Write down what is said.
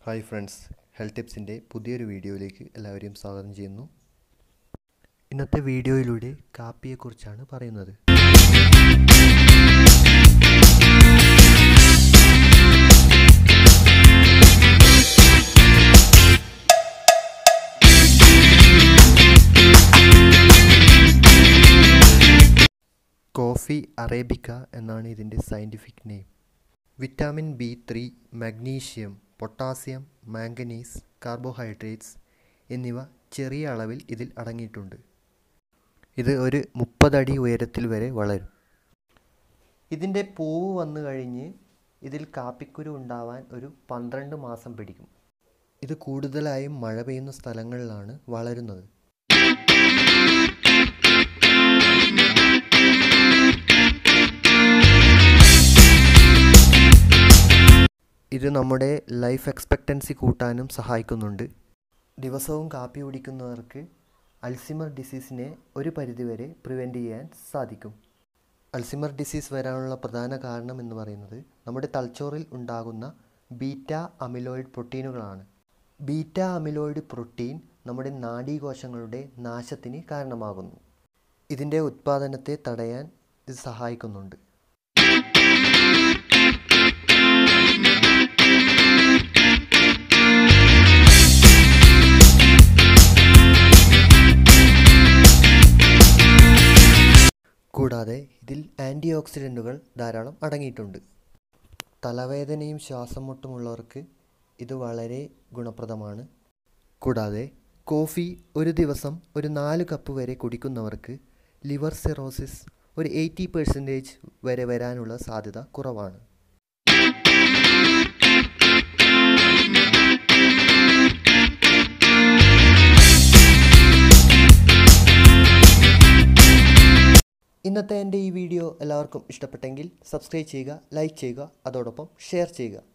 hi friends health ടിപ്സിൻ്റെ പുതിയൊരു വീഡിയോയിലേക്ക് എല്ലാവരെയും സ്വാഗതം ചെയ്യുന്നു ഇന്നത്തെ വീഡിയോയിലൂടെ കാപ്പിയെക്കുറിച്ചാണ് പറയുന്നത് കോഫി അറേബിക്ക എന്നാണ് ഇതിൻ്റെ scientific name vitamin B three magnesium potassium manganese carbohydrates എന്നിവ ചെറിയ അളവിൽ ഇതിൽ അടങ്ങിയിട്ടുണ്ട് ഇത് ഒരു മുപ്പതടി ഉയരത്തിൽ വരെ വളരും ഇതിൻ്റെ പൂവ് വന്നു കഴിഞ്ഞ് ഇതിൽ കാപ്പിക്കുരു ഉണ്ടാവാൻ ഒരു പന്ത്രണ്ട് മാസം പിടിക്കും ഇത് കൂടുതലായും മഴ പെയ്യുന്ന സ്ഥലങ്ങളിലാണ് വളരുന്നത് ഇത് നമ്മുടെ ലൈഫ് എക്സ്പെക്റ്റൻസി കൂട്ടാനും സഹായിക്കുന്നുണ്ട് ദിവസവും കാപ്പി കുടിക്കുന്നവർക്ക് അൾസിമർ ഡിസീസിനെ ഒരു പരിധിവരെ പ്രിവെൻറ്റ് ചെയ്യാൻ സാധിക്കും അൾസിമർ ഡിസീസ് വരാനുള്ള പ്രധാന കാരണം എന്ന് പറയുന്നത് നമ്മുടെ തലച്ചോറിൽ ഉണ്ടാകുന്ന ബീറ്റ അമിലോയിഡ് പ്രോട്ടീനുകളാണ് ബീറ്റ അമിലോയിഡ് പ്രോട്ടീൻ നമ്മുടെ നാഡീകോശങ്ങളുടെ നാശത്തിന് കാരണമാകുന്നു ഇതിൻ്റെ ഉത്പാദനത്തെ തടയാൻ ഇത് സഹായിക്കുന്നുണ്ട് കൂടാതെ ഇതിൽ ആൻറ്റി ഓക്സിഡൻറ്റുകൾ ധാരാളം അടങ്ങിയിട്ടുണ്ട് തലവേദനയും ശ്വാസം മുട്ടുമുള്ളവർക്ക് ഇത് വളരെ ഗുണപ്രദമാണ് കൂടാതെ കോഫി ഒരു ദിവസം ഒരു നാല് കപ്പ് വരെ കുടിക്കുന്നവർക്ക് ലിവർ സിറോസിസ് ഒരു എയ്റ്റി പെർസെൻറ്റേജ് വരെ വരാനുള്ള സാധ്യത കുറവാണ് ഇന്നത്തെ എൻ്റെ ഈ വീഡിയോ എല്ലാവർക്കും ഇഷ്ടപ്പെട്ടെങ്കിൽ സബ്സ്ക്രൈബ് ചെയ്യുക ലൈക്ക് ചെയ്യുക അതോടൊപ്പം ഷെയർ ചെയ്യുക